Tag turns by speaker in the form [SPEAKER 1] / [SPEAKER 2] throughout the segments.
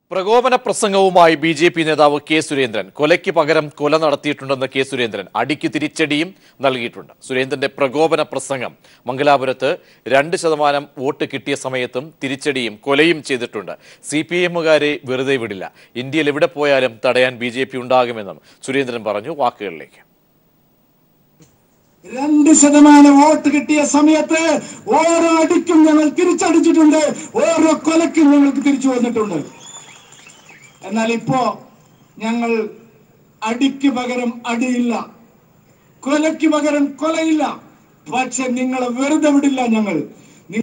[SPEAKER 1] പ്രകോപന പ്രസംഗവുമായി B J P നേതാവ് K Surendran കൊലയ്ക്ക് പകരം കൊല നടത്തിയിട്ടുണ്ടെന്ന് കെ സുരേന്ദ്രൻ അടിക്ക് തിരിച്ചടിയും നൽകിയിട്ടുണ്ട് സുരേന്ദ്രന്റെ പ്രകോപന പ്രസംഗം മംഗലാപുരത്ത് രണ്ട് ശതമാനം വോട്ട് കിട്ടിയ സമയത്തും തിരിച്ചടിയും കൊലയും ചെയ്തിട്ടുണ്ട് സി പി എമ്മുകാരെ വെറുതെ വിടില്ല ഇന്ത്യയിൽ എവിടെ പോയാലും തടയാൻ ബി ജെ പി ഉണ്ടാകുമെന്നും സുരേന്ദ്രൻ പറഞ്ഞു വാക്കുകളിലേക്ക്
[SPEAKER 2] രണ്ട് ശതമാനം വോട്ട് കിട്ടിയ സമയത്ത് ഓരോ അടിക്കും ഞങ്ങൾ തിരിച്ചടിച്ചിട്ടുണ്ട് ഓരോ കൊലക്കും ഞങ്ങൾക്ക് തിരിച്ചു വന്നിട്ടുണ്ട് എന്നാൽ ഇപ്പോ ഞങ്ങൾ അടിക്ക് പകരം അടിയില്ല കൊലയ്ക്ക് പകരം കൊലയില്ല പക്ഷെ നിങ്ങളെ വെറുതെ വിടില്ല ഞങ്ങൾ നി-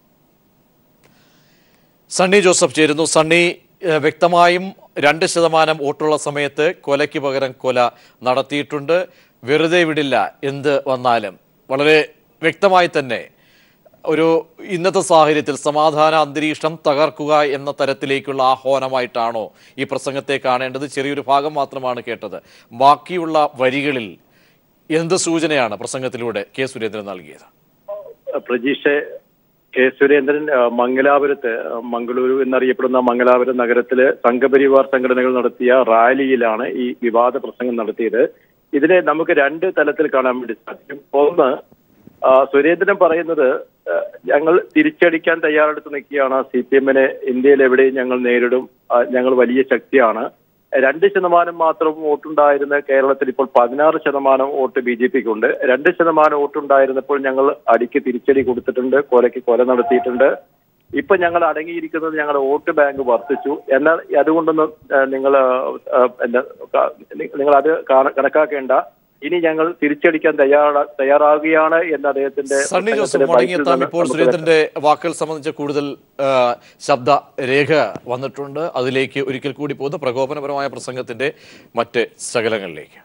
[SPEAKER 1] സണ്ണി ജോസഫ് ചേരുന്നു സണ്ണി ഏഹ്, വ്യക്തമായും രണ്ട് ശതമാനം വോട്ടുള്ള സമയത്ത് കൊലയ്ക്ക് പകരം കൊല നടത്തിയിട്ടുണ്ട് വെറുതെ വിടില്ല എന്ത് വന്നാലും വളരെ വ്യക്തമായി തന്നെ ഒരു ഇന്നത്തെ സാഹചര്യത്തിൽ സമാധാന അന്തരീക്ഷം തകർക്കുക എന്ന തരത്തിലേക്കുള്ള ആഹ്വാനമായിട്ടാണോ ഈ പ്രസംഗത്തെ കാണേണ്ടത് ചെറിയൊരു ഭാഗം മാത്രമാണ് കേട്ടത് ബാക്കിയുള്ള വരികളിൽ എന്ത് സൂചനയാണ് പ്രസംഗത്തിലൂടെ കെ സുരേന്ദ്രൻ നൽകിയത്
[SPEAKER 3] പ്രജീഷ് കെ സുരേന്ദ്രൻ ആ, മംഗലാപുരത്ത് ആ, മംഗളൂരു എന്നറിയപ്പെടുന്ന മംഗലാപുരം നഗരത്തില് സംഘപരിവാർ സംഘടനകൾ നടത്തിയ റാലിയിലാണ് ഈ വിവാദ പ്രസംഗം നടത്തിയത് ഇതിനെ നമുക്ക് രണ്ട് തലത്തിൽ കാണാൻ വേണ്ടി സാധിക്കും ഒന്ന് ആ, സുരേന്ദ്രൻ പറയുന്നത് ആ, ഞങ്ങൾ തിരിച്ചടിക്കാൻ തയ്യാറെടുത്ത് നിൽക്കുകയാണ് സി പി എമ്മിനെ ഇന്ത്യയിൽ എവിടെയും ഞങ്ങൾ നേരിടും ആ, ഞങ്ങൾ വലിയ ശക്തിയാണ് രണ്ട് ശതമാനം മാത്രം വോട്ടുണ്ടായിരുന്ന കേരളത്തിൽ ഇപ്പോൾ പതിനാറ് ശതമാനം വോട്ട് ബി ജെ പിക്ക് ഉണ്ട് രണ്ട് ശതമാനം വോട്ടുണ്ടായിരുന്നപ്പോൾ ഞങ്ങൾ അടിക്ക് തിരിച്ചടി കൊടുത്തിട്ടുണ്ട് കൊലയ്ക്ക് കൊല നടത്തിയിട്ടുണ്ട് ഇപ്പൊ ഞങ്ങൾ അടങ്ങിയിരിക്കുന്നത് ഞങ്ങളുടെ വോട്ട് ബാങ്ക് വർദ്ധിച്ചു എന്നാൽ അതുകൊണ്ടൊന്നും നിങ്ങൾ എന്താ ക- നിങ്ങൾ അത് കാണ- കണക്കാക്കേണ്ട ഇനി ഞങ്ങൾ തിരിച്ചടിക്കാൻ തയ്യാറ തയ്യാറാകുകയാണ് എന്ന് അദ്ദേഹത്തിന്റെ
[SPEAKER 1] സണ്ണി ജോസഫ്
[SPEAKER 3] പ്രസംഗത്തിന്റെ
[SPEAKER 1] മടങ്ങിയെത്താം
[SPEAKER 3] ബൈക്കിൽ
[SPEAKER 1] ഇപ്പോൾ
[SPEAKER 3] നിന്ന്
[SPEAKER 1] സുരേന്ദ്രന്റെ വാക്കുകൾ സംബന്ധിച്ച കൂടുതൽ ആ, ശബ്ദ രേഖ വന്നിട്ടുണ്ട് അതിലേക്ക് ഒരിക്കൽ കൂടി പോകുന്ന പ്രകോപനപരമായ പ്രസംഗത്തിന്റെ മറ്റ് ശകലങ്ങളിലേക്ക്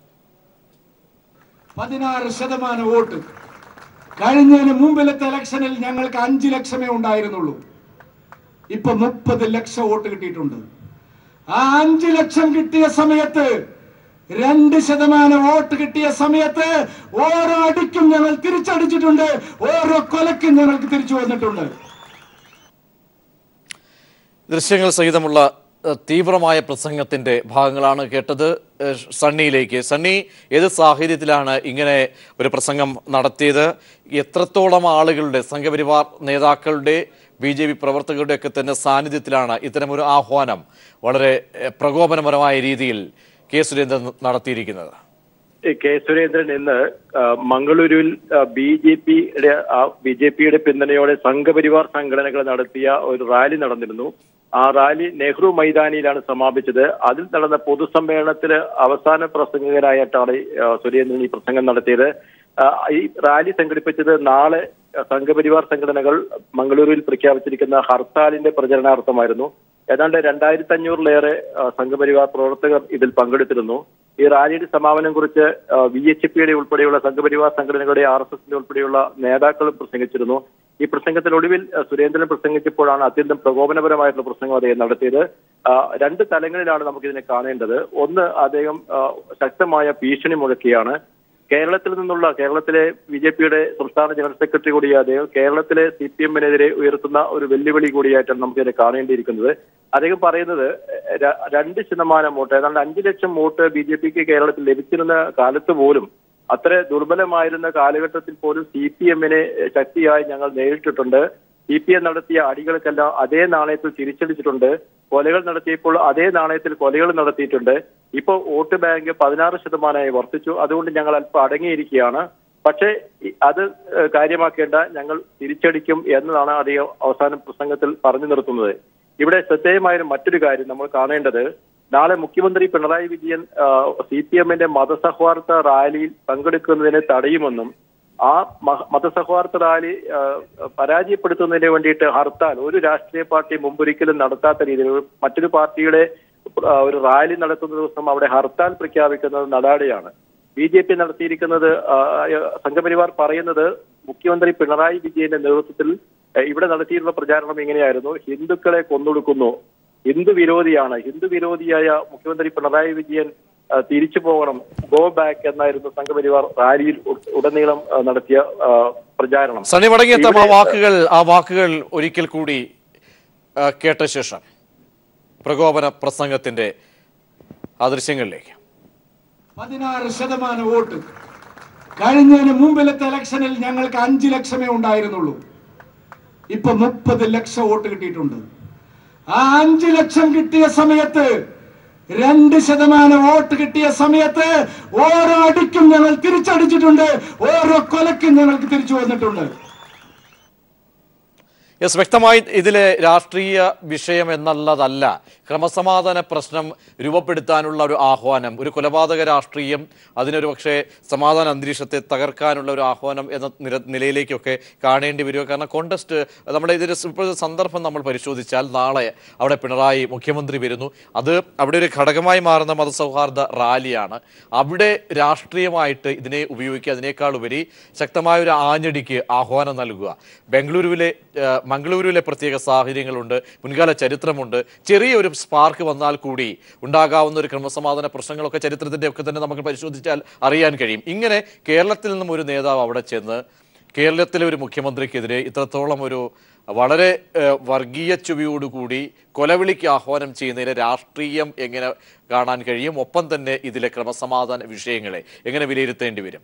[SPEAKER 2] പതിനാറ് ശതമാനം വോട്ട് കഴിഞ്ഞതിന് മുമ്പിലത്തെ ഇലക്ഷനിൽ ഞങ്ങൾക്ക് അഞ്ചു ലക്ഷമേ ഉണ്ടായിരുന്നുള്ളൂ ഇപ്പൊ മുപ്പത് ലക്ഷം വോട്ട് കിട്ടിയിട്ടുണ്ട് ആ അഞ്ചു ലക്ഷം കിട്ടിയ സമയത്ത് രണ്ട് ശതമാനം വോട്ട് കിട്ടിയ സമയത്ത് ഓരോ അടിക്കും ഞങ്ങൾ തിരിച്ചടിച്ചിട്ടുണ്ട് ഓരോ കൊലക്കും ഞങ്ങൾക്ക് തിരിച്ചു വന്നിട്ടുണ്ട്
[SPEAKER 1] ദൃശ്യങ്ങൾ സഹിതമുള്ള ഏഹ്, തീവ്രമായ പ്രസംഗത്തിന്റെ ഭാഗങ്ങളാണ് കേട്ടത് ഏഹ്, സണ്ണിയിലേക്ക് സണ്ണി ഏത് സാഹചര്യത്തിലാണ് ഇങ്ങനെ ഒരു പ്രസംഗം നടത്തിയത് എത്രത്തോളം ആളുകളുടെ സംഘപരിവാർ നേതാക്കളുടെ ബി ജെ പി പ്രവർത്തകരുടെ ഒക്കെ തന്നെ സാന്നിധ്യത്തിലാണ് ഇത്തരമൊരു ആഹ്വാനം വളരെ ഏഹ്, പ്രകോപനപരമായ രീതിയിൽ കെ സുരേന്ദ്രൻ നടത്തിയിരിക്കുന്നത്
[SPEAKER 3] ഈ കെ സുരേന്ദ്രൻ ഇന്ന് ആ, മംഗളൂരുവിൽ ബി ജെ പിയുടെ ബി ജെ പിയുടെ പിന്തുണയോടെ സംഘപരിവാർ സംഘടനകൾ നടത്തിയ ഒരു റാലി നടന്നിരുന്നു ആ റാലി നെഹ്റു മൈതാനിയിലാണ് സമാപിച്ചത് അതിൽ നടന്ന പൊതുസമ്മേളനത്തിൽ അവസാന പ്രസംഗകരായിട്ടാണ് ഈ, ആ, സുരേന്ദ്രൻ ഈ പ്രസംഗം നടത്തിയത് ആ, ഈ റാലി സംഘടിപ്പിച്ചത് നാളെ സംഘപരിവാർ സംഘടനകൾ മംഗളൂരുവിൽ പ്രഖ്യാപിച്ചിരിക്കുന്ന ഹർത്താലിന്റെ പ്രചരണാർത്ഥമായിരുന്നു ഏതാണ്ട് രണ്ടായിരത്തി അഞ്ഞൂറിലേറെ ആ, സംഘപരിവാർ പ്രവർത്തകർ ഇതിൽ പങ്കെടുത്തിരുന്നു ഈ റാലിയുടെ സമാപനം കുറിച്ച് വി എച്ച് പിയുടെ ഉൾപ്പെടെയുള്ള സംഘപരിവാർ സംഘടനകളുടെ ആർ എസ് എസിന്റെ ഉൾപ്പെടെയുള്ള നേതാക്കളും പ്രസംഗിച്ചിരുന്നു ഈ പ്രസംഗത്തിനൊടുവിൽ ആ, സുരേന്ദ്രൻ പ്രസംഗിച്ചപ്പോഴാണ് അത്യന്തം പ്രകോപനപരമായിട്ടുള്ള പ്രസംഗം അദ്ദേഹം നടത്തിയത് ആ, രണ്ട് തലങ്ങളിലാണ് നമുക്കിതിനെ കാണേണ്ടത് ഒന്ന് അദ്ദേഹം ആ, ശക്തമായ ഭീഷണി മുഴക്കിയാണ് കേരളത്തിൽ നിന്നുള്ള കേരളത്തിലെ ബി ജെ പിയുടെ സംസ്ഥാന ജനറൽ സെക്രട്ടറി കൂടിയ അദ്ദേഹം കേരളത്തിലെ സി പി എമ്മിനെതിരെ ഉയർത്തുന്ന ഒരു വെല്ലുവിളി കൂടിയായിട്ടാണ് നമുക്കിതിനെ കാണേണ്ടിയിരിക്കുന്നത് അദ്ദേഹം പറയുന്നത് ര- രണ്ട് ശതമാനം വോട്ട് ഏതാണ്ട് അഞ്ചു ലക്ഷം വോട്ട് ബി ജെ പിക്ക് കേരളത്തിൽ ലഭിച്ചിരുന്ന കാലത്ത് പോലും അത്ര ദുർബലമായിരുന്ന കാലഘട്ടത്തിൽ പോലും സി പി എമ്മിനെ ശക്തിയായി ഞങ്ങൾ നേരിട്ടിട്ടുണ്ട് സി പി എം നടത്തിയ അടികൾക്കെല്ലാം അതേ നാണയത്തിൽ തിരിച്ചടിച്ചിട്ടുണ്ട് കൊലകൾ നടത്തിയപ്പോൾ അതേ നാണയത്തിൽ കൊലകൾ നടത്തിയിട്ടുണ്ട് ഇപ്പോൾ വോട്ട് ബാങ്ക് പതിനാറ് ശതമാനമായി വർദ്ധിച്ചു അതുകൊണ്ട് ഞങ്ങൾ അല്പം അടങ്ങിയിരിക്കുകയാണ് പക്ഷേ ഈ- അത് ഏഹ്, കാര്യമാക്കേണ്ട ഞങ്ങൾ തിരിച്ചടിക്കും എന്നതാണ് അദ്ദേഹം അവസാന പ്രസംഗത്തിൽ പറഞ്ഞു നിർത്തുന്നത് ഇവിടെ ശ്രദ്ധേയമായ മറ്റൊരു കാര്യം നമ്മൾ കാണേണ്ടത് നാളെ മുഖ്യമന്ത്രി പിണറായി വിജയൻ സി പി എമ്മിന്റെ മതസൗഹാർദ്ദ റാലിയിൽ പങ്കെടുക്കുന്നതിനെ തടയുമെന്നും ആ മഹ- മതസൗഹാർദ്ദ റാലി ആ, പരാജയപ്പെടുത്തുന്നതിന് വേണ്ടിയിട്ട് ഹർത്താൽ ഒരു രാഷ്ട്രീയ പാർട്ടി മുമ്പൊരിക്കലും നടത്താത്ത രീതിയിൽ ഒരു- മറ്റൊരു പാർട്ടിയുടെ ആ, ഒരു റാലി നടത്തുന്ന ദിവസം അവിടെ ഹർത്താൽ പ്രഖ്യാപിക്കുന്നത് നടാടെയാണ് ബി ജെ പി നടത്തിയിരിക്കുന്നത് ആ, സംഘപരിവാർ പറയുന്നത് മുഖ്യമന്ത്രി പിണറായി വിജയന്റെ നേതൃത്വത്തിൽ ആ, ഇവിടെ നടത്തിയിട്ടുള്ള പ്രചാരണം ഇങ്ങനെയായിരുന്നു ഹിന്ദുക്കളെ കൊന്നൊടുക്കുന്നു ഹിന്ദു വിരോധിയാണ് ഹിന്ദു വിരോധിയായ മുഖ്യമന്ത്രി പിണറായി വിജയൻ ആ, തിരിച്ചു പോകണം ഗോ ബാക്ക് എന്നായിരുന്നു സംഘപരിവാർ റാലിയിൽ ഉ- ഉടനീളം ആ, നടത്തിയ ആ, പ്രചാരണം
[SPEAKER 1] സണ്ണി മടങ്ങിയെത്താം ആ
[SPEAKER 3] ഇവിടെ-
[SPEAKER 1] വാക്കുകൾ ആ വാക്കുകൾ ഒരിക്കൽ കൂടി ആ, കേട്ട ശേഷം പ്രകോപന പ്രസംഗത്തിന്റെ ആ ദൃശ്യങ്ങളിലേക്ക്
[SPEAKER 2] പതിനാറ് ശതമാനം വോട്ട് കഴിഞ്ഞതിന് മുമ്പിലത്തെ ഇലക്ഷനിൽ ഞങ്ങൾക്ക് അഞ്ചു ലക്ഷമേ ഉണ്ടായിരുന്നുള്ളൂ ഇപ്പൊ മുപ്പത് ലക്ഷം വോട്ട് കിട്ടിയിട്ടുണ്ട് ആ അഞ്ചു ലക്ഷം കിട്ടിയ സമയത്ത് രണ്ട് ശതമാനം വോട്ട് കിട്ടിയ സമയത്ത് ഓരോ അടിക്കും ഞങ്ങൾ തിരിച്ചടിച്ചിട്ടുണ്ട് ഓരോ കൊലക്കും ഞങ്ങൾക്ക് തിരിച്ചു വന്നിട്ടുണ്ട്
[SPEAKER 1] യെസ് വ്യക്തമായി ഇതിലെ രാഷ്ട്രീയ വിഷയം എന്നുള്ളതല്ല ക്രമസമാധാന പ്രശ്നം രൂപപ്പെടുത്താനുള്ള ഒരു ആഹ്വാനം ഒരു കൊലപാതക രാഷ്ട്രീയം അതിനൊരു പക്ഷേ സമാധാന അന്തരീക്ഷത്തെ തകർക്കാനുള്ള ഒരു ആഹ്വാനം എന്ന നിര നിലയിലേക്കൊക്കെ കാണേണ്ടി വരിക കാരണം കോണ്ടസ്റ്റ് നമ്മുടെ ഇതിൻ്റെ ഇപ്പോഴത്തെ സന്ദർഭം നമ്മൾ പരിശോധിച്ചാൽ നാളെ അവിടെ പിണറായി മുഖ്യമന്ത്രി വരുന്നു അത് അവിടെ ഒരു ഘടകമായി മാറുന്ന മതസൗഹാർദ്ദ റാലിയാണ് അവിടെ രാഷ്ട്രീയമായിട്ട് ഇതിനെ ഉപയോഗിക്കുക അതിനേക്കാൾ ഉപരി ശക്തമായ ഒരു ആഞ്ഞടിക്ക് ആഹ്വാനം നൽകുക ബംഗളൂരുവിലെ ആ, മംഗളൂരുവിലെ പ്രത്യേക സാഹചര്യങ്ങളുണ്ട് മുൻകാല ചരിത്രമുണ്ട് ചെറിയൊരു സ്പാർക്ക് വന്നാൽ കൂടി ഉണ്ടാകാവുന്ന ഒരു ക്രമസമാധാന പ്രശ്നങ്ങളൊക്കെ ചരിത്രത്തിന്റെ ഒക്കെ തന്നെ നമുക്ക് പരിശോധിച്ചാൽ അറിയാൻ കഴിയും ഇങ്ങനെ കേരളത്തിൽ നിന്നും ഒരു നേതാവ് അവിടെ ചെന്ന് കേരളത്തിലെ ഒരു മുഖ്യമന്ത്രിക്കെതിരെ ഇത്രത്തോളം ഒരു വളരെ ഏഹ്, വർഗീയ ചുവയോടുകൂടി കൊലവിളിക്ക് ആഹ്വാനം ചെയ്യുന്നതിന് രാഷ്ട്രീയം എങ്ങനെ കാണാൻ കഴിയും ഒപ്പം തന്നെ ഇതിലെ ക്രമസമാധാന വിഷയങ്ങളെ എങ്ങനെ വിലയിരുത്തേണ്ടി വരും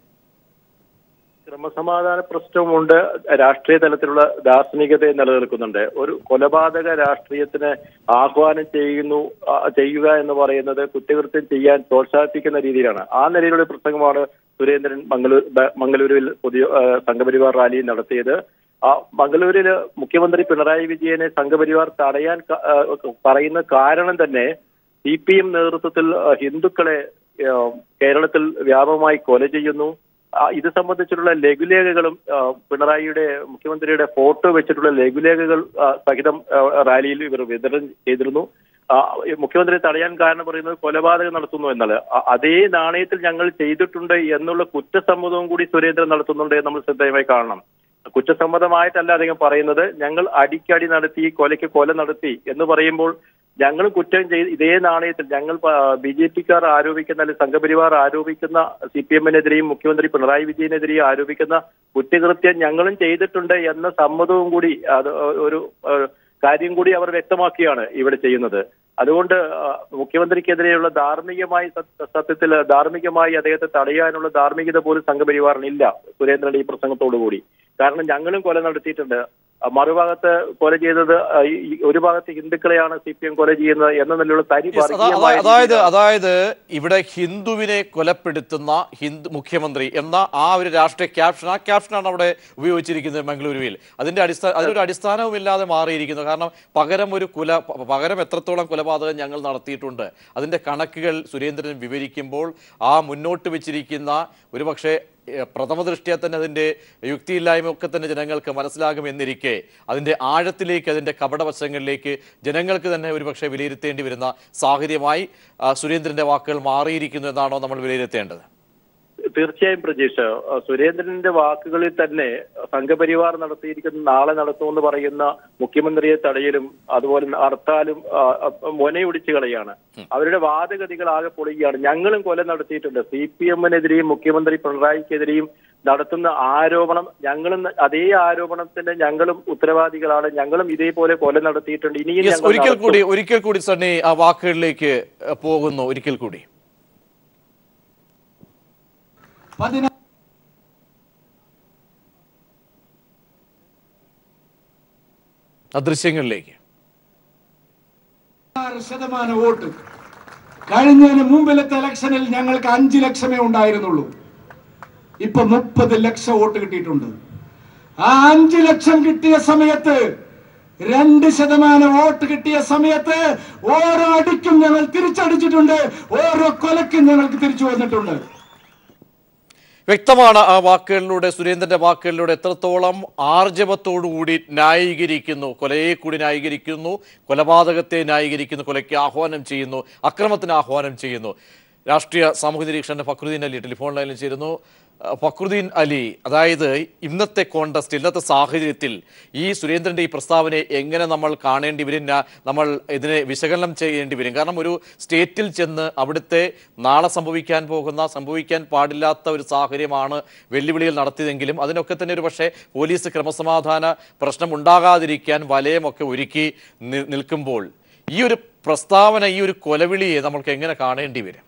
[SPEAKER 3] ക്രമസമാധാന പ്രശ്നമുണ്ട് രാഷ്ട്രീയ തലത്തിലുള്ള ദാർശനികത നിലനിൽക്കുന്നുണ്ട് ഒരു കൊലപാതക രാഷ്ട്രീയത്തിന് ആഹ്വാനം ചെയ്യുന്നു ആ, ചെയ്യുക എന്ന് പറയുന്നത് കുറ്റകൃത്യം ചെയ്യാൻ പ്രോത്സാഹിപ്പിക്കുന്ന രീതിയിലാണ് ആ നിലയിലുള്ള പ്രസംഗമാണ് സുരേന്ദ്രൻ മംഗളൂർ ബ- മംഗളൂരുവിൽ പുതിയ ആ, സംഘപരിവാർ റാലി നടത്തിയത് ആ മംഗളൂരില് മുഖ്യമന്ത്രി പിണറായി വിജയനെ സംഘപരിവാർ തടയാൻ ക- ആ, പറയുന്ന കാരണം തന്നെ സി പി എം നേതൃത്വത്തിൽ ആ, ഹിന്ദുക്കളെ ആ, കേരളത്തിൽ വ്യാപകമായി കൊല ചെയ്യുന്നു ആ, ഇത് സംബന്ധിച്ചിട്ടുള്ള ലഘുലേഖകളും ആ, പിണറായിയുടെ മുഖ്യമന്ത്രിയുടെ ഫോട്ടോ വെച്ചിട്ടുള്ള ലഘുലേഖകൾ ആ, സഹിതം ആ, റാലിയിൽ ഇവർ വിതരണം ചെയ്തിരുന്നു ആ, ഈ മുഖ്യമന്ത്രി തടയാൻ കാരണം പറയുന്നത് കൊലപാതകം നടത്തുന്നു എന്നാൽ അ- അതേ നാണയത്തിൽ ഞങ്ങൾ ചെയ്തിട്ടുണ്ട് എന്നുള്ള കുറ്റസമ്മതവും കൂടി സുരേന്ദ്രൻ നടത്തുന്നുണ്ട് എന്ന് നമ്മൾ ശ്രദ്ധേയമായി കാണണം കുറ്റസമ്മതമായിട്ടല്ല അദ്ദേഹം പറയുന്നത് ഞങ്ങൾ അടിക്കടി നടത്തി കൊലയ്ക്ക് കൊല നടത്തി എന്ന് പറയുമ്പോൾ ഞങ്ങൾ കുറ്റം ചെയ്ത് ഇതേ നാണയത്തിൽ ഞങ്ങൾ ബി ജെ പിക്കാർ ആരോപിക്കുന്ന അല്ലെങ്കിൽ സംഘപരിവാർ ആരോപിക്കുന്ന സി പി എമ്മിനെതിരെയും മുഖ്യമന്ത്രി പിണറായി വിജയനെതിരെയും ആരോപിക്കുന്ന കുറ്റകൃത്യം ഞങ്ങളും ചെയ്തിട്ടുണ്ട് എന്ന സമ്മതവും കൂടി അത് ഒരു ഏഹ്, കാര്യം കൂടി അവർ വ്യക്തമാക്കിയാണ് ഇവിടെ ചെയ്യുന്നത് അതുകൊണ്ട് ആ, മുഖ്യമന്ത്രിക്കെതിരെയുള്ള ധാർമ്മികമായി സത്യ- സത്യത്തിൽ ധാർമ്മികമായി അദ്ദേഹത്തെ തടയാനുള്ള ധാർമ്മികത പോലും സംഘപരിവാറിനില്ല സുരേന്ദ്രന്റെ ഈ പ്രസംഗത്തോടു കൂടി കാരണം ഞങ്ങളും കൊല നടത്തിയിട്ടുണ്ട് ആ, മറുഭാഗത്ത് കൊല ചെയ്തത് ആ, ഈ- ഈ ഒരു ഭാഗത്ത് ഹിന്ദുക്കളെയാണ് സി പി എം കൊല ചെയ്യുന്നത് എന്ന നിലയിലുള്ള തനി
[SPEAKER 1] Yes, അതാ-
[SPEAKER 3] വർഗീയമായ
[SPEAKER 1] അതാ- അതായത്
[SPEAKER 3] രീതിയിലാണ്
[SPEAKER 1] അതായത് ഇവിടെ ഹിന്ദുവിനെ കൊലപ്പെടുത്തുന്ന ഹിന്ദു മുഖ്യമന്ത്രി എന്ന ആ ഒരു രാഷ്ട്രീയ ക്യാപ്ഷൻ ആ ക്യാപ്ഷനാണ് അവിടെ ഉപയോഗിച്ചിരിക്കുന്നത് മംഗളൂരുവിൽ അതിന്റെ അടിസ്ഥാന അതിനൊരു അടിസ്ഥാനവും ഇല്ലാതെ മാറിയിരിക്കുന്നു കാരണം പകരം ഒരു കുല പ- പകരം എത്രത്തോളം കൊലപാതകം ഞങ്ങൾ നടത്തിയിട്ടുണ്ട് അതിന്റെ കണക്കുകൾ സുരേന്ദ്രൻ വിവരിക്കുമ്പോൾ ആ മുന്നോട്ട് വെച്ചിരിക്കുന്ന ഒരുപക്ഷെ ഏഹ്, പ്രഥമ ദൃഷ്ടിയ തന്നെ അതിന്റെ യുക്തിയില്ലായ്മ ഒക്കെ തന്നെ ജനങ്ങൾക്ക് മനസ്സിലാകുമെന്നിരിക്കെ അതിന്റെ ആഴത്തിലേക്ക് അതിന്റെ കപടവശങ്ങളിലേക്ക് ജനങ്ങൾക്ക് തന്നെ ഒരുപക്ഷെ വിലയിരുത്തേണ്ടി വരുന്ന സാഹചര്യമായി ആ, സുരേന്ദ്രന്റെ വാക്കുകൾ മാറിയിരിക്കുന്നു എന്നാണോ നമ്മൾ വിലയിരുത്തേണ്ടത്
[SPEAKER 3] തീർച്ചയായും പ്രജീഷ് ആ, സുരേന്ദ്രന്റെ വാക്കുകളിൽ തന്നെ സംഘപരിവാർ നടത്തിയിരിക്കുന്ന നാളെ നടത്തുമെന്ന് പറയുന്ന മുഖ്യമന്ത്രിയെ തടയലും അതുപോലെ ഹർത്താലും ആ, ആ, മൊനയൊടിച്ചു കളയാണ് അവരുടെ വാദഗതികൾ ആകെ പൊളിയുകയാണ് ഞങ്ങളും കൊല നടത്തിയിട്ടുണ്ട് സി പി എമ്മിനെതിരെയും മുഖ്യമന്ത്രി പിണറായിക്കെതിരെയും നടത്തുന്ന ആരോപണം ഞങ്ങളും അതേ ആരോപണത്തിന് ഞങ്ങളും ഉത്തരവാദികളാണ് ഞങ്ങളും ഇതേപോലെ കൊല നടത്തിയിട്ടുണ്ട് ഇനിയും
[SPEAKER 1] യെസ്
[SPEAKER 3] ഞങ്ങൾ
[SPEAKER 1] ഒരിക്കൽ
[SPEAKER 3] നടത്തും.
[SPEAKER 1] കൂടി ഒരിക്കൽ കൂടി സണ്ണി ആ വാക്കുകളിലേക്ക് ആ, പോകുന്നു ഒരിക്കൽ കൂടി
[SPEAKER 2] പതിനാ
[SPEAKER 1] ആ ദൃശ്യങ്ങളിലേക്ക്
[SPEAKER 2] ആറ് ശതമാനം വോട്ട് കഴിഞ്ഞതിന് മുമ്പിലത്തെ ഇലക്ഷനിൽ ഞങ്ങൾക്ക് അഞ്ചു ലക്ഷമേ ഉണ്ടായിരുന്നുള്ളൂ ഇപ്പൊ മുപ്പത് ലക്ഷം വോട്ട് കിട്ടിയിട്ടുണ്ട് ആ അഞ്ചു ലക്ഷം കിട്ടിയ സമയത്ത് രണ്ട് ശതമാനം വോട്ട് കിട്ടിയ സമയത്ത് ഓരോ അടിക്കും ഞങ്ങൾ തിരിച്ചടിച്ചിട്ടുണ്ട് ഓരോ കൊലക്കും ഞങ്ങൾക്ക് തിരിച്ചു വന്നിട്ടുണ്ട്
[SPEAKER 1] വ്യക്തമാണ് ആ വാക്കുകളിലൂടെ സുരേന്ദ്രന്റെ വാക്കുകളിലൂടെ എത്രത്തോളം ആർജവത്തോടുകൂടി ന്യായീകരിക്കുന്നു കൊലയെ കൂടി ന്യായീകരിക്കുന്നു കൊലപാതകത്തെ ന്യായീകരിക്കുന്നു കൊലയ്ക്ക് ആഹ്വാനം ചെയ്യുന്നു അക്രമത്തിന് ആഹ്വാനം ചെയ്യുന്നു രാഷ്ട്രീയ സാമൂഹ്യ നിരീക്ഷകൻ ഫക്രുദ്ദീൻ അലി ടെലിഫോൺ ലൈനിൽ ചേരുന്നു ആ, ഫക്രുദ്ദീൻ അലി അതായത് ഇന്നത്തെ കോണ്ടസ്റ്റ് ഇന്നത്തെ സാഹചര്യത്തിൽ ഈ സുരേന്ദ്രന്റെ ഈ പ്രസ്താവനയെ എങ്ങനെ നമ്മൾ കാണേണ്ടി വരും ന- നമ്മൾ ഇതിനെ വിശകലനം ചെയ്യേണ്ടി വരും കാരണം ഒരു സ്റ്റേറ്റിൽ ചെന്ന് അവിടുത്തെ നാളെ സംഭവിക്കാൻ പോകുന്ന സംഭവിക്കാൻ പാടില്ലാത്ത ഒരു സാഹചര്യമാണ് വെല്ലുവിളികൾ നടത്തിയതെങ്കിലും അതിനൊക്കെ തന്നെ ഒരു പക്ഷേ പോലീസ് ക്രമസമാധാന പ്രശ്നം ഉണ്ടാകാതിരിക്കാൻ വലയമൊക്കെ ഒരുക്കി നി- നിൽക്കുമ്പോൾ ഈ ഒരു പ്രസ്താവന ഈ ഒരു കൊലവിളിയെ നമ്മൾക്ക് എങ്ങനെ കാണേണ്ടി വരും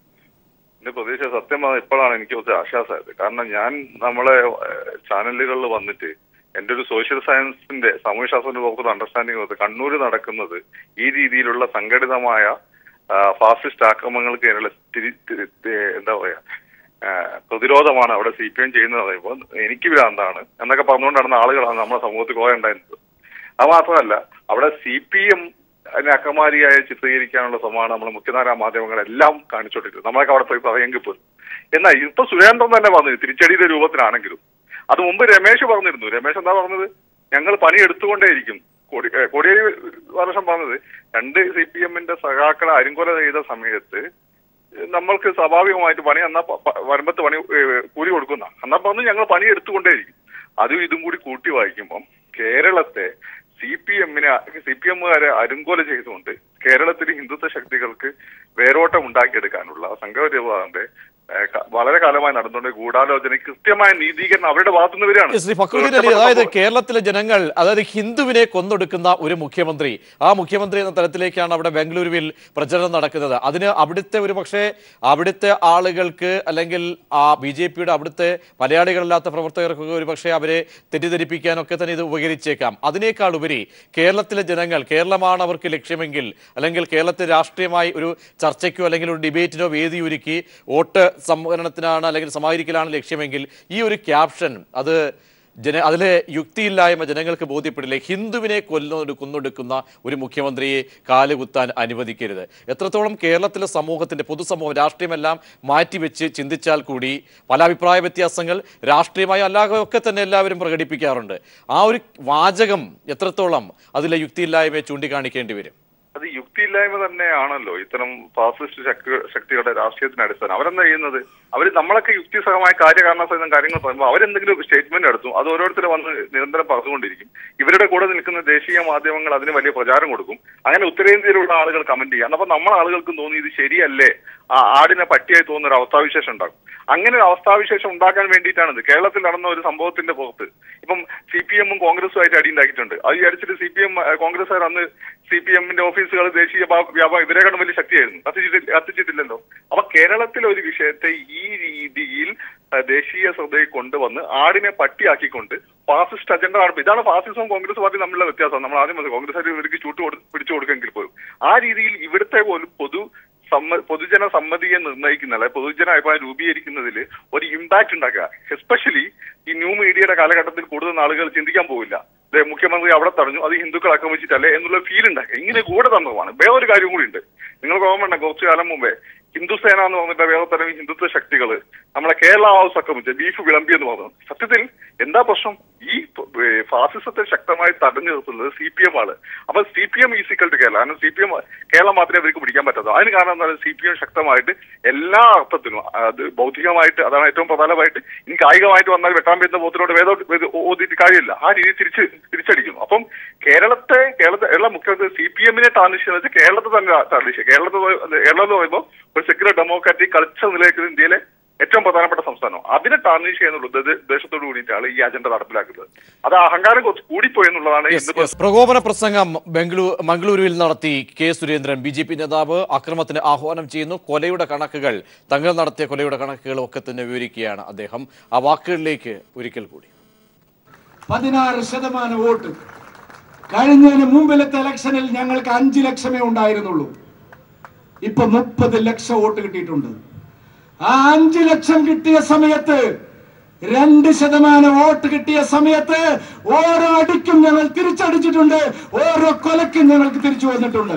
[SPEAKER 4] എന്റെ പ്രതീക്ഷ സത്യം പറഞ്ഞാൽ ഇപ്പോഴാണ് എനിക്ക് കുറച്ച് ആശ്വാസമായത് കാരണം ഞാൻ നമ്മളെ ഏഹ്, ചാനലുകളിൽ വന്നിട്ട് എന്റെ ഒരു സോഷ്യൽ സയൻസിന്റെ സാമൂഹ്യശാസ്ത്രത്തിന്റെ വകുപ്പ് അണ്ടർസ്റ്റാൻഡിംഗ് വന്നത് കണ്ണൂര് നടക്കുന്നത് ഈ രീതിയിലുള്ള സംഘടിതമായ ആ, ഫാസിസ്റ്റ് ആക്രമണങ്ങൾക്ക് ഇതിനുള്ള തിരി- തിരി- ഏഹ്, എന്താ പറയാ ആ, പ്രതിരോധമാണ് അവിടെ സി പി എം ചെയ്യുന്നത് പറയുമ്പോൾ എനിക്ക് ഭ്രാന്താണ് എന്നൊക്കെ പറഞ്ഞുകൊണ്ട് നടന്ന ആളുകളാണ് നമ്മുടെ സമൂഹത്തിൽ കുറെ ഉണ്ടായിരുന്നത് അത് മാത്രമല്ല അവിടെ സി പി എം അതിനെ അക്കമാരിയായി ചിത്രീകരിക്കാനുള്ള ശ്രമമാണ് നമ്മുടെ മുഖ്യധാരാ മാധ്യമങ്ങളെല്ലാം കാണിച്ചോണ്ടിരിക്കുന്നത് നമ്മളൊക്കെ അവിടെ പോയി പറയുമെങ്കിൽ പോലും എന്നാൽ ഇപ്പൊ സുരേന്ദ്രൻ തന്നെ പറഞ്ഞു തിരിച്ചടിയുടെ രൂപത്തിലാണെങ്കിലും അത് മുമ്പ് രമേശ് പറഞ്ഞിരുന്നു രമേശ് എന്താ പറഞ്ഞത് ഞങ്ങൾ പണി എടുത്തുകൊണ്ടേയിരിക്കും കൊടി ഏ, കോടിയേരി വർഷം പറഞ്ഞത് രണ്ട് സി പി എമ്മിന്റെ സഖാക്കളെ അരിങ്കൊല ചെയ്ത സമയത്ത് നമ്മൾക്ക് സ്വാഭാവികമായിട്ട് പണി എന്നാ പ- പ- വരുമ്പത്ത് പണി ഏ, കൂലി കൊടുക്കുന്ന എന്നാ പറഞ്ഞു ഞങ്ങൾ പണി എടുത്തുകൊണ്ടേയിരിക്കും അതും ഇതും കൂടി കൂട്ടി വായിക്കുമ്പം കേരളത്തെ സി പി എമ്മിനെ സി പി എമ്മുകാരെ അരുങ്കോല ചെയ്തുകൊണ്ട് കേരളത്തിൽ ഹിന്ദുത്വ ശക്തികൾക്ക് വേരോട്ടം ഉണ്ടാക്കിയെടുക്കാനുള്ള സംഘപരിവാറിന്റെ ഏ, ക- വളരെ കാലമായി നടന്നുകൊണ്ട് ഗൂഢാലോചന കൃത്യമായ നീതീകരണം അവരുടെ ഭാഗത്തുനിന്ന് വരികയാണ്
[SPEAKER 1] ശ്രീ ഫക്രുദ്ദീൻ അലി അതായത് കേരളത്തിലെ ജനങ്ങൾ അതായത് ഹിന്ദുവിനെ കൊന്നൊടുക്കുന്ന ഒരു മുഖ്യമന്ത്രി ആ മുഖ്യമന്ത്രി എന്ന തലത്തിലേക്കാണ് അവിടെ ബംഗളൂരുവിൽ പ്രചരണം നടക്കുന്നത് അതിന് അവിടുത്തെ ഒരു പക്ഷേ അവിടുത്തെ ആളുകൾക്ക് അല്ലെങ്കിൽ ആ ബി ജെ പിയുടെ അവിടുത്തെ മലയാളികളല്ലാത്ത പ്രവർത്തകർക്കൊക്കെ ഒരു പക്ഷേ അവരെ തെറ്റിദ്ധരിപ്പിക്കാനൊക്കെ തന്നെ ഇത് ഉപകരിച്ചേക്കാം അതിനേക്കാൾ ഉപരി കേരളത്തിലെ ജനങ്ങൾ കേരളമാണ് അവർക്ക് ലക്ഷ്യമെങ്കിൽ അല്ലെങ്കിൽ കേരളത്തിൽ രാഷ്ട്രീയമായി ഒരു ചർച്ചയ്ക്കോ അല്ലെങ്കിൽ ഒരു ഡിബേറ്റിനോ വേദി ഒരുക്കി വോട്ട് സംവരണത്തിനാണ് അല്ലെങ്കിൽ സമാഹരിക്കലാണ് ലക്ഷ്യമെങ്കിൽ ഈ ഒരു ക്യാപ്ഷൻ അത് ജന അതിലെ യുക്തിയില്ലായ്മ ജനങ്ങൾക്ക് ബോധ്യപ്പെടില്ലേ ഹിന്ദുവിനെ കൊല്ലൊടു കൊന്നൊടുക്കുന്ന ഒരു മുഖ്യമന്ത്രിയെ കാലുകുത്താൻ അനുവദിക്കരുത് എത്രത്തോളം കേരളത്തിലെ സമൂഹത്തിന്റെ പൊതുസമൂഹം രാഷ്ട്രീയമെല്ലാം മാറ്റിവെച്ച് ചിന്തിച്ചാൽ കൂടി പല അഭിപ്രായ വ്യത്യാസങ്ങൾ രാഷ്ട്രീയമായി അല്ലാതെ ഒക്കെ തന്നെ എല്ലാവരും പ്രകടിപ്പിക്കാറുണ്ട് ആ ഒരു വാചകം എത്രത്തോളം അതിലെ യുക്തിയില്ലായ്മയെ ചൂണ്ടിക്കാണിക്കേണ്ടി വരും
[SPEAKER 4] അത് യുക്തിയില്ലായ്മ തന്നെയാണല്ലോ ഇത്തരം ഫാസിസ്റ്റ് ശക്തി ശക്തികളുടെ രാഷ്ട്രീയത്തിന് അടിസ്ഥാനം അവരെന്താ ചെയ്യുന്നത് അവർ നമ്മളൊക്കെ യുക്തിസഹമായ കാര്യകാരണ സഹിതം കാര്യങ്ങൾ പറയുമ്പോൾ അവരെന്തെങ്കിലും സ്റ്റേറ്റ്മെന്റ് എടുത്തും അത് ഓരോരുത്തർ വന്ന് നിരന്തരം പറഞ്ഞുകൊണ്ടിരിക്കും ഇവരുടെ കൂടെ നിൽക്കുന്ന ദേശീയ മാധ്യമങ്ങൾ അതിന് വലിയ പ്രചാരം കൊടുക്കും അങ്ങനെ ഉത്തരേന്ത്യയിലുള്ള ആളുകൾ കമന്റ് ചെയ്യാം അപ്പൊ നമ്മളെ ആളുകൾക്കും തോന്നി ഇത് ശരിയല്ലേ ആ ആടിനെ പറ്റിയായി തോന്നുന്ന ഒരു അവസ്ഥാവിശേഷം ഉണ്ടാകും അങ്ങനെ ഒരു അവസ്ഥാവിശേഷം ഉണ്ടാക്കാൻ വേണ്ടിയിട്ടാണിത് കേരളത്തിൽ നടന്ന ഒരു സംഭവത്തിന്റെ പുറത്ത് ഇപ്പം സി പി എമ്മും കോൺഗ്രസും ആയിട്ട് അടി ഉണ്ടാക്കിയിട്ടുണ്ട് അത് വിചാരിച്ചിട്ട് സി പി എം കോൺഗ്രസ്സുകാർ അന്ന് സി പി എമ്മിന്റെ ഓഫീസുകൾ ദേശീയ വ്യാപ- വ്യാപാരം ഇതിനേക്കാളും വലിയ ശക്തിയായിരുന്നു കത്തിച്ചിട്ട് കത്തിച്ചിട്ടില്ലല്ലോ അപ്പൊ കേരളത്തിലെ ഒരു വിഷയത്തെ ഈ രീതിയിൽ ആ, ദേശീയ ശ്രദ്ധയിൽ കൊണ്ടുവന്ന് ആടിനെ പട്ടിയാക്കിക്കൊണ്ട് ഫാസിസ്റ്റ് അജണ്ട നടത്തും ഇതാണ് ഫാസിസവും കോൺഗ്രസ് പാർട്ടി തമ്മിലുള്ള വ്യത്യാസം നമ്മൾ ആദ്യം പറഞ്ഞു കോൺഗ്രസ് ഇവർക്ക് ചൂട്ട് കൊടു പിടിച്ചു കൊടുക്കെങ്കിൽ പോലും ആ രീതിയിൽ ഇവിടുത്തെ പോലും പൊതു സമ്മ പൊതുജന സമ്മതിയെ നിർണ്ണയിക്കുന്ന അല്ലെ പൊതുജന അഭിപ്രായം രൂപീകരിക്കുന്നതിൽ ഒരു ഇമ്പാക്ട് ഉണ്ടാക്കുക എസ്പെഷ്യലി ഈ ന്യൂ മീഡിയയുടെ കാലഘട്ടത്തിൽ കൂടുതൽ ആളുകൾ ചിന്തിക്കാൻ പോവില്ല ദേ, മുഖ്യമന്ത്രി അവിടെ തടഞ്ഞു അത് ഹിന്ദുക്കൾ ആക്രമിച്ചിട്ടല്ലേ എന്നുള്ള ഫീൽ ഉണ്ടാക്കുക ഇങ്ങനെ ഗൂഢതന്ത്രമാണ് വേറൊരു കാര്യം കൂടി ഉണ്ട് നിങ്ങൾക്ക് ഓർമ്മ കുറച്ചു കാലം മുമ്പേ ഹിന്ദുസേന എന്ന് പറഞ്ഞിട്ട് വേറെ തരം ഹിന്ദുത്വ ശക്തികൾ നമ്മളെ കേരള ഹൗസ് ആക്രമിച്ച ബീഫ് വിളമ്പി എന്ന് പറഞ്ഞു സത്യത്തിൽ എന്താ പ്രശ്നം ഈ ഏ, ഫാസിസത്തെ ശക്തമായി തടഞ്ഞു നിർത്തുന്നത് സി പി എം ആണ് അപ്പൊ C P M is equal to Kerala കാരണം സി പി എം കേരളം മാത്രമേ അവർക്ക് പിടിക്കാൻ പറ്റാത്തത് അതിന് കാരണം എന്താണ് സി പി എം ശക്തമായിട്ട് എല്ലാ അർത്ഥത്തിലും അത് ബൗദ്ധികമായിട്ട് അതാണ് ഏറ്റവും പ്രധാനമായിട്ട് ഇനി കായികമായിട്ട് വന്നാൽ വെട്ടാൻ പറ്റുന്ന പോത്തിനോട് വേദോ വേദ- ഓതിയിട്ട് കാര്യമില്ല ആ രീതി തിരിച്ച് തിരിച്ചടിക്കുന്നു അപ്പം കേരളത്തെ കേരളത്തെ കേരള മുഖ്യമന്ത്രി സി പി എമ്മിനെ ടാർണിഷ് ചെയ്യുന്നത് കേരളത്തെ തന്നെ ടാർണിഷ് കേരളത്തിൽ കേരളം എന്ന് പറയുമ്പോൾ ഒരു സെക്യുലർ ഡെമോക്രാറ്റിക് കൾച്ചർ നിലനിൽക്കുന്ന ഇന്ത്യയിലെ ഏറ്റവും പ്രധാനപ്പെട്ട സംസ്ഥാനം അതിനെ ടാർണിഷ് ചെയ്യുന്നുള്ള ഉദ്ദ- ഉദ്ദേശത്തോടു കൂടിയിട്ടാണ് ഈ അജണ്ട നടപ്പിലാക്കുന്നത് അത് അഹങ്കാരം കുറച്ച് കൂടിപ്പോയി എന്നുള്ളതാണ്
[SPEAKER 1] Yes,
[SPEAKER 4] ഇന്ന്
[SPEAKER 1] yes. പ്രകോപന പ്രസംഗം ബംഗളൂ മംഗളൂരുവിൽ നടത്തി K Surendran B J P നേതാവ് അക്രമത്തിന് ആഹ്വാനം ചെയ്യുന്നു കൊലയുടെ കണക്കുകൾ തങ്ങൾ നടത്തിയ കൊലയുടെ കണക്കുകൾ ഒക്കെ തന്നെ വിവരിക്കുകയാണ് അദ്ദേഹം ആ വാക്കുകളിലേക്ക് ഒരിക്കൽ കൂടി
[SPEAKER 2] പതിനാറ് ശതമാനം വോട്ട് കഴിഞ്ഞതിന് മുമ്പിലത്തെ ഇലക്ഷനിൽ ഞങ്ങൾക്ക് അഞ്ചു ലക്ഷമേ ഉണ്ടായിരുന്നുള്ളൂ ഇപ്പൊ മുപ്പത് ലക്ഷം വോട്ട് കിട്ടിയിട്ടുണ്ട് ആ അഞ്ചു ലക്ഷം കിട്ടിയ സമയത്ത് രണ്ട് ശതമാനം വോട്ട് കിട്ടിയ സമയത്ത് ഓരോ അടിക്കും ഞങ്ങൾ തിരിച്ചടിച്ചിട്ടുണ്ട് ഓരോ കൊലക്കും ഞങ്ങൾക്ക് തിരിച്ചു വന്നിട്ടുണ്ട്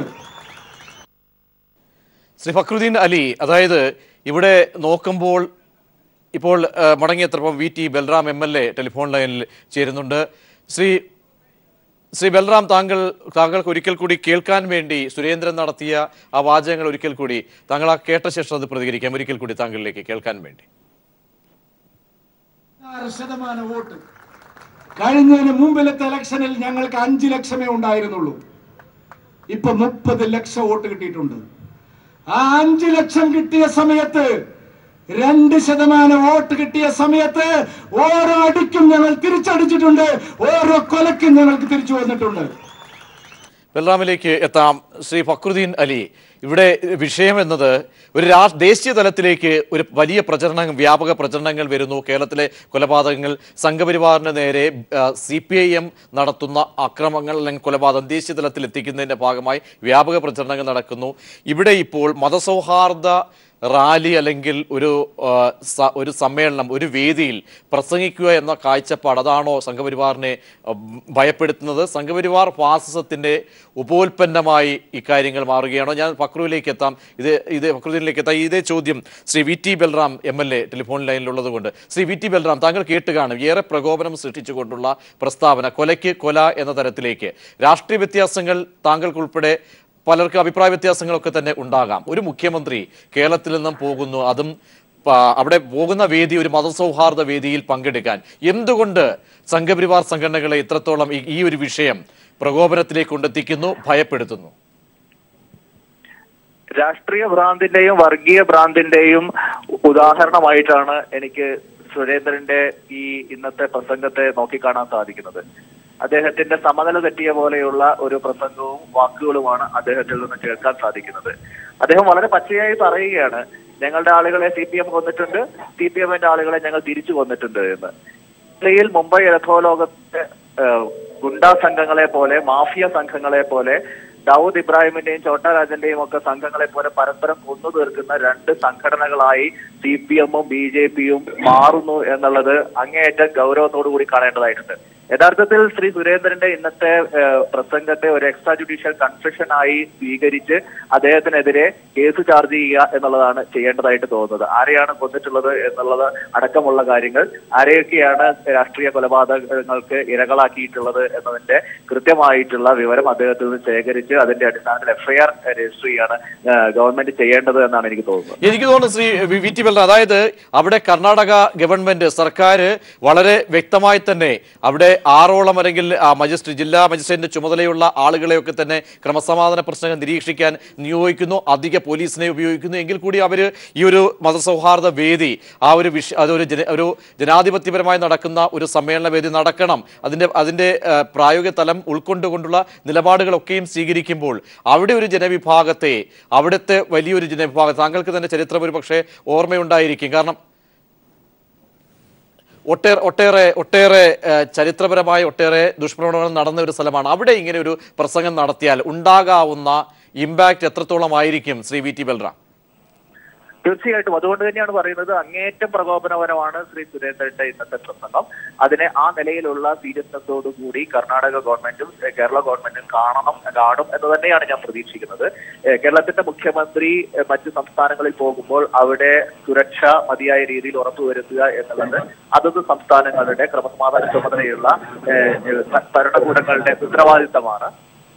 [SPEAKER 1] ശ്രീ ഫക്രുദ്ദീൻ അലി അതായത് ഇവിടെ നോക്കുമ്പോൾ ഇപ്പോൾ ആ, മടങ്ങിയെത്തപ്പം V T Balram M L A telephone ലൈനിൽ ചേരുന്നുണ്ട് ശ്രീ ശ്രീ ബൽറാം താങ്കൾ താങ്കൾക്ക് ഒരിക്കൽ കൂടി കേൾക്കാൻ വേണ്ടി സുരേന്ദ്രൻ നടത്തിയ ആ വാചകങ്ങൾ ഒരിക്കൽ കൂടി താങ്കൾ ആ കേട്ട ശേഷം അത് പ്രതികരിക്കാം ഒരിക്കൽ കൂടി താങ്കളിലേക്ക് കേൾക്കാൻ വേണ്ടി
[SPEAKER 2] പതിനാറ് ശതമാനം വോട്ട് കഴിഞ്ഞതിന് മുമ്പിലത്തെ ഇലക്ഷനിൽ ഞങ്ങൾക്ക് അഞ്ചു ലക്ഷമേ ഉണ്ടായിരുന്നുള്ളൂ ഇപ്പൊ മുപ്പത് ലക്ഷം വോട്ട് കിട്ടിയിട്ടുണ്ട് ആ അഞ്ചു ലക്ഷം കിട്ടിയ സമയത്ത് രണ്ട് ശതമാനം വോട്ട് കിട്ടിയ സമയത്ത് ഓരോ അടിക്കും ഞങ്ങൾ തിരിച്ചടിച്ചിട്ടുണ്ട് ഓരോ കൊലക്കും ഞങ്ങൾക്ക് തിരിച്ചു വന്നിട്ടുണ്ട്
[SPEAKER 1] ബൽറാമിലേക്ക് എത്താം ശ്രീ ഫക്രുദ്ദീൻ അലി ഇവിടെ വിഷയം എന്നത് ഒരു രാ ദേശീയ തലത്തിലേക്ക് ഒരു വലിയ പ്രചരണം വ്യാപക പ്രചരണങ്ങൾ വരുന്നു കേരളത്തിലെ കൊലപാതകങ്ങൾ സംഘപരിവാറിന് നേരെ സി പി ഐ എം നടത്തുന്ന അക്രമങ്ങൾ അല്ലെങ്കിൽ കൊലപാതകം ദേശീയ തലത്തിൽ എത്തിക്കുന്നതിൻ്റെ ഭാഗമായി വ്യാപക പ്രചരണങ്ങൾ നടക്കുന്നു ഇവിടെ ഇപ്പോൾ മതസൗഹാർദ്ദ റാലി അല്ലെങ്കിൽ ഒരു ആ, സ- ഒരു സമ്മേളനം ഒരു വേദിയിൽ പ്രസംഗിക്കുക എന്ന കാഴ്ചപ്പാട് അതാണോ സംഘപരിവാറിനെ ഉം, ഭയപ്പെടുത്തുന്നത് സംഘപരിവാർ ഫാസിസത്തിന്റെ ഉപോൽപ്പന്നമായി ഇക്കാര്യങ്ങൾ മാറുകയാണോ ഞാൻ ഫക്രുവിലേക്ക് എത്താം ഇത് ഇത് ഫക്രുദ്ദീനിലേക്ക് എത്താം ഇതേ ചോദ്യം Shri V T Balram M L A telephone ലൈനിലുള്ളത് കൊണ്ട് ശ്രീ വി ടി ബൽറാം താങ്കൾ കേട്ട് കാണും ഏറെ പ്രകോപനം സൃഷ്ടിച്ചുകൊണ്ടുള്ള പ്രസ്താവന കൊലയ്ക്ക് കൊല എന്ന തരത്തിലേക്ക് രാഷ്ട്രീയ വ്യത്യാസങ്ങൾ താങ്കൾക്കുൾപ്പെടെ പലർക്കും അഭിപ്രായ വ്യത്യാസങ്ങളൊക്കെ തന്നെ ഉണ്ടാകാം ഒരു മുഖ്യമന്ത്രി കേരളത്തിൽ നിന്നും പോകുന്നു അതും പ- അവിടെ പോകുന്ന വേദി ഒരു മതസൗഹാർദ്ദ വേദിയിൽ പങ്കെടുക്കാൻ എന്തുകൊണ്ട് സംഘപരിവാർ സംഘടനകളെ ഇത്രത്തോളം ഈ- ഈ ഒരു വിഷയം പ്രകോപനത്തിലേക്ക് കൊണ്ടെത്തിക്കുന്നു ഭയപ്പെടുത്തുന്നു
[SPEAKER 5] രാഷ്ട്രീയ ഭ്രാന്തിന്റെയും വർഗീയ ഭ്രാന്തിന്റെയും ഉദാഹരണമായിട്ടാണ് എനിക്ക് സുരേന്ദ്രന്റെ ഈ ഇന്നത്തെ പ്രസംഗത്തെ നോക്കിക്കാണാൻ സാധിക്കുന്നത് അദ്ദേഹത്തിന്റെ സമനില തെറ്റിയ പോലെയുള്ള ഒരു പ്രസംഗവും വാക്കുകളുമാണ് അദ്ദേഹത്തിൽ നിന്ന് കേൾക്കാൻ സാധിക്കുന്നത് അദ്ദേഹം വളരെ പച്ചയായി പറയുകയാണ് ഞങ്ങളുടെ ആളുകളെ സി പി എം കൊന്നിട്ടുണ്ട് സി പി എമ്മിന്റെ ആളുകളെ ഞങ്ങൾ തിരിച്ചു കൊന്നിട്ടുണ്ട് എന്ന് ഇറ്റലിയിൽ മുംബൈ രഥോലോകത്തെ ഏഹ്, ഗുണ്ടാ സംഘങ്ങളെ പോലെ മാഫിയ സംഘങ്ങളെ പോലെ ദാവൂദ് ഇബ്രാഹിമിന്റെയും ചോട്ടാ രാജന്റെയും ഒക്കെ സംഘങ്ങളെ പോലെ പരസ്പരം കൊന്നു തീർക്കുന്ന രണ്ട് സംഘടനകളായി സി പി എമ്മും ബി ജെ പിയും മാറുന്നു എന്നുള്ളത് അങ്ങേയറ്റം ഗൗരവത്തോടു കൂടി കാണേണ്ടതായിട്ടുണ്ട് യഥാർത്ഥത്തിൽ ശ്രീ സുരേന്ദ്രന്റെ ഇന്നത്തെ ഏഹ്, പ്രസംഗത്തെ ഒരു എക്സ്ട്രാ ജുഡീഷ്യൽ കൺസ്ട്രക്ഷൻ ആയി സ്വീകരിച്ച് അദ്ദേഹത്തിനെതിരെ കേസ് ചാർജ് ചെയ്യുക എന്നുള്ളതാണ് ചെയ്യേണ്ടതായിട്ട് തോന്നുന്നത് ആരെയാണ് കൊന്നിട്ടുള്ളത് എന്നുള്ളത് അടക്കമുള്ള കാര്യങ്ങൾ ആരെയൊക്കെയാണ് രാഷ്ട്രീയ കൊലപാതകങ്ങൾക്ക് ഇരകളാക്കിയിട്ടുള്ളത് എന്നതിന്റെ കൃത്യമായിട്ടുള്ള വിവരം അദ്ദേഹത്തിൽ നിന്ന് ശേഖരിച്ച് അതിന്റെ അടിസ്ഥാനത്തിൽ എഫ്ഐആർ രജിസ്റ്റർ ചെയ്യാണ് ഏഹ്, ഗവൺമെന്റ് ചെയ്യേണ്ടത് എന്നാണ് എനിക്ക് തോന്നുന്നത്
[SPEAKER 1] എനിക്ക് തോന്നുന്നു Shri V- V T Balram അതായത് അവിടെ കർണാടക ഗവൺമെന്റ് സർക്കാർ വളരെ വ്യക്തമായി തന്നെ അവിടെ ആറോളം അല്ലെങ്കിൽ ആ, മജിസ്ട്രേറ്റ് ജില്ലാ മജിസ്ട്രേറ്റിന്റെ ചുമതലയുള്ള ആളുകളെയൊക്കെ തന്നെ ക്രമസമാധാന പ്രശ്നങ്ങൾ നിരീക്ഷിക്കാൻ നിയോഗിക്കുന്നു അധിക പോലീസിനെ ഉപയോഗിക്കുന്നു എങ്കിൽ കൂടി അവർ ഈ ഒരു മതസൗഹാർദ്ദ വേദി ആ ഒരു വിഷ അതൊരു ജന ഒരു ജനാധിപത്യപരമായി നടക്കുന്ന ഒരു സമ്മേളന വേദി നടക്കണം അതിന്റെ അതിന്റെ ആ, പ്രായോഗിക തലം ഉൾക്കൊണ്ടുകൊണ്ടുള്ള നിലപാടുകളൊക്കെയും സ്വീകരിക്കുമ്പോൾ അവിടെ ഒരു ജനവിഭാഗത്തെ അവിടുത്തെ വലിയൊരു ജനവിഭാഗം താങ്കൾക്ക് തന്നെ ചരിത്രം ഒരു പക്ഷേ ഓർമ്മയുണ്ടായിരിക്കും കാരണം ഒട്ടേറെ ഒട്ടേറെ ഒട്ടേറെ ഏഹ്, ചരിത്രപരമായി ഒട്ടേറെ ദുഷ്പ്രവണതകൾ നടന്ന ഒരു സ്ഥലമാണ് അവിടെ ഇങ്ങനെ ഒരു പ്രസംഗം നടത്തിയാൽ ഉണ്ടാകാവുന്ന ഇമ്പാക്റ്റ് എത്രത്തോളം ആയിരിക്കും ശ്രീ വി ടി ബൽറാം
[SPEAKER 5] തീർച്ചയായിട്ടും അതുകൊണ്ട് തന്നെയാണ് പറയുന്നത് അങ്ങേയറ്റം പ്രകോപനപരമാണ് ശ്രീ സുരേന്ദ്രന്റെ ഇന്നത്തെ പ്രസംഗം അതിനെ ആ നിലയിലുള്ള സീരിയസ്നെസ്സോടു കൂടി കർണാടക ഗവൺമെന്റും ഏഹ്, കേരള ഗവൺമെന്റും കാണണം കാണും എന്ന് തന്നെയാണ് ഞാൻ പ്രതീക്ഷിക്കുന്നത് ഏഹ്, കേരളത്തിന്റെ മുഖ്യമന്ത്രി ഏഹ്, മറ്റു സംസ്ഥാനങ്ങളിൽ പോകുമ്പോൾ അവിടെ സുരക്ഷ മതിയായ രീതിയിൽ ഉറപ്പുവരുത്തുക എന്നുള്ളത് അതത് സംസ്ഥാനങ്ങളുടെ ക്രമസമാധാന ചുമതലയുള്ള ഏഹ്, ഭരണകൂടങ്ങളുടെ ഉത്തരവാദിത്തമാണ്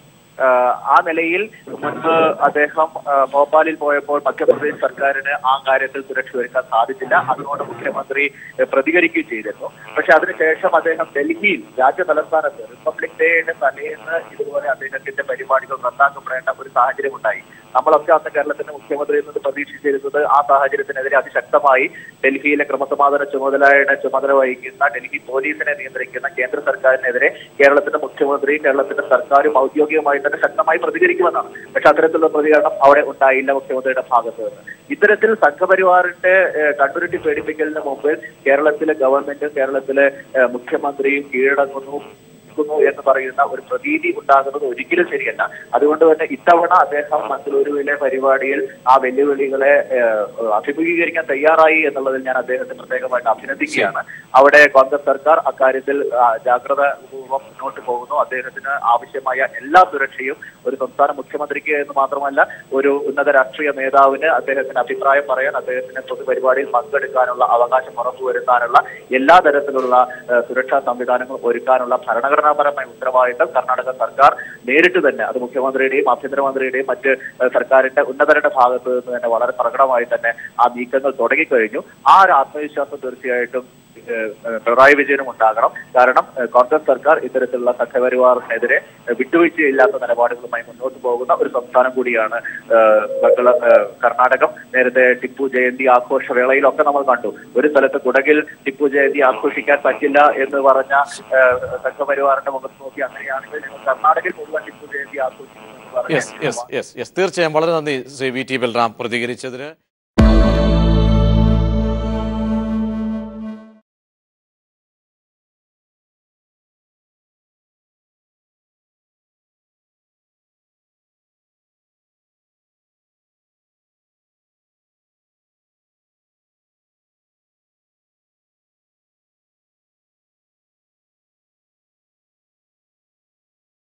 [SPEAKER 5] ആഹ് ആ നിലയിൽ മുൻപ് അദ്ദേഹം ആഹ് ഭോപ്പാലിൽ പോയപ്പോൾ മധ്യപ്രദേശ് സർക്കാരിന് ആ കാര്യത്തിൽ സുരക്ഷ ഒരുക്കാൻ സാധിച്ചില്ല അതുകൊണ്ട് മുഖ്യമന്ത്രി ഏഹ് പ്രതികരിക്കുകയും ചെയ്തിരുന്നു പക്ഷെ അതിനുശേഷം അദ്ദേഹം ഡൽഹിയിൽ രാജ്യ തലസ്ഥാനത്ത് റിപ്പബ്ലിക് ഡേയുടെ തലേന്ന് ഇതുപോലെ അദ്ദേഹത്തിന്റെ പരിപാടികൾ റദ്ദാക്കപ്പെടേണ്ട ഒരു സാഹചര്യം ഉണ്ടായി നമ്മളൊക്കെ അന്ന് കേരളത്തിന്റെ മുഖ്യമന്ത്രിയിൽ നിന്ന് പ്രതീക്ഷിച്ചിരുന്നത് ആ സാഹചര്യത്തിനെതിരെ അതിശക്തമായി ഡൽഹിയിലെ ക്രമസമാധാന ചുമതലയുടെ ചുമതല വഹിക്കുന്ന ഡൽഹി പോലീസിനെ നിയന്ത്രിക്കുന്ന കേന്ദ്ര സർക്കാരിനെതിരെ കേരളത്തിന്റെ മുഖ്യമന്ത്രിയും കേരളത്തിന്റെ സർക്കാരും ഔദ്യോഗികമായി തന്നെ ശക്തമായി പ്രതികരിക്കുമെന്നാണ് പക്ഷെ അത്തരത്തിലുള്ള പ്രതികരണം അവിടെ ഉണ്ടായില്ല മുഖ്യമന്ത്രിയുടെ ഭാഗത്ത് നിന്ന് ഇത്തരത്തിൽ സംഘപരിവാറിന്റെ ഏഹ്, കണ്ണുരുട്ടി പേടിപ്പിക്കലിന് മുമ്പിൽ കേരളത്തിലെ ഗവൺമെന്റും കേരളത്തിലെ ഏഹ്, മുഖ്യമന്ത്രിയും കീഴടങ്ങുന്നു ക്കുന്നു എന്ന് പറയുന്ന ഒരു പ്രതീതി ഉണ്ടാകുന്നത് ഒരിക്കലും ശരിയല്ല അതുകൊണ്ട് തന്നെ ഇത്തവണ അദ്ദേഹം മംഗളൂരുവിലെ പരിപാടിയിൽ ആ വെല്ലുവിളികളെ ഏഹ്, അഭിമുഖീകരിക്കാൻ തയ്യാറായി എന്നുള്ളതിൽ ഞാൻ അദ്ദേഹത്തെ പ്രത്യേകമായിട്ട് അഭിനന്ദിക്കുകയാണ് അവിടെ കോൺഗ്രസ് സർക്കാർ അക്കാര്യത്തിൽ ആ, ജാഗ്രത പൂർവ്വം മുന്നോട്ട് പോകുന്നു അദ്ദേഹത്തിന് ആവശ്യമായ എല്ലാ സുരക്ഷയും ഒരു സംസ്ഥാന മുഖ്യമന്ത്രിക്ക് എന്ന് മാത്രമല്ല ഒരു ഉന്നത രാഷ്ട്രീയ നേതാവിന് അദ്ദേഹത്തിന് അഭിപ്രായം പറയാൻ അദ്ദേഹത്തിന് പൊതുപരിപാടിയിൽ പങ്കെടുക്കാനുള്ള അവകാശം ഉറപ്പുവരുത്താനുള്ള എല്ലാ തരത്തിലുള്ള ഏഹ്, സുരക്ഷാ സംവിധാനങ്ങളും ഒരുക്കാനുള്ള ഭരണഘടനാപരമായ ഉത്തരവാദിത്തം കർണാടക സർക്കാർ നേരിട്ട് തന്നെ അത് മുഖ്യമന്ത്രിയുടെയും ആഭ്യന്തരമന്ത്രിയുടെയും മറ്റ് ഏഹ്, സർക്കാരിന്റെ ഉന്നതരുടെ ഭാഗത്ത് നിന്ന് തന്നെ വളരെ പ്രകടമായി തന്നെ ആ നീക്കങ്ങൾ തുടങ്ങിക്കഴിഞ്ഞു ആ ഒരു ആത്മവിശ്വാസം തീർച്ചയായിട്ടും ഏഹ്, ഏഹ്, പിണറായി വിജയനും ഉണ്ടാകണം കാരണം ഏഹ്, കോൺഗ്രസ് സർക്കാർ ഇത്തരത്തിലുള്ള സംഘപരിവാറിനെതിരെ ഏഹ്, വിട്ടുവീഴ്ചയില്ലാത്ത നിലപാടുകളുമായി മുന്നോട്ട് പോകുന്ന ഒരു സംസ്ഥാനം കൂടിയാണ് ഏഹ്, ബംഗള ഏഹ്, കർണാടകം നേരത്തെ ടിപ്പു ജയന്തി ആഘോഷവേളയിലൊക്കെ നമ്മൾ കണ്ടു ഒരു സ്ഥലത്ത് കുടകിൽ ടിപ്പു ജയന്തി ആഘോഷിക്കാൻ പറ്റില്ല എന്ന് പറഞ്ഞ ഏഹ്, സംഘപരിവാറിന്റെ മുഖത്ത് നോക്കി അങ്ങനെയാണെങ്കിൽ ഞങ്ങൾ കർണാടകയിൽ മുഴുവൻ ടിപ്പു ജയന്തി ആഘോഷിക്കുന്നു എന്ന് പറഞ്ഞ്
[SPEAKER 1] യെസ് യെസ് യെസ് യെസ് തീർച്ചയായും വളരെ നന്ദി ശ്രീ വി ടി ബൽറാം പ്രതികരിച്ചതിന്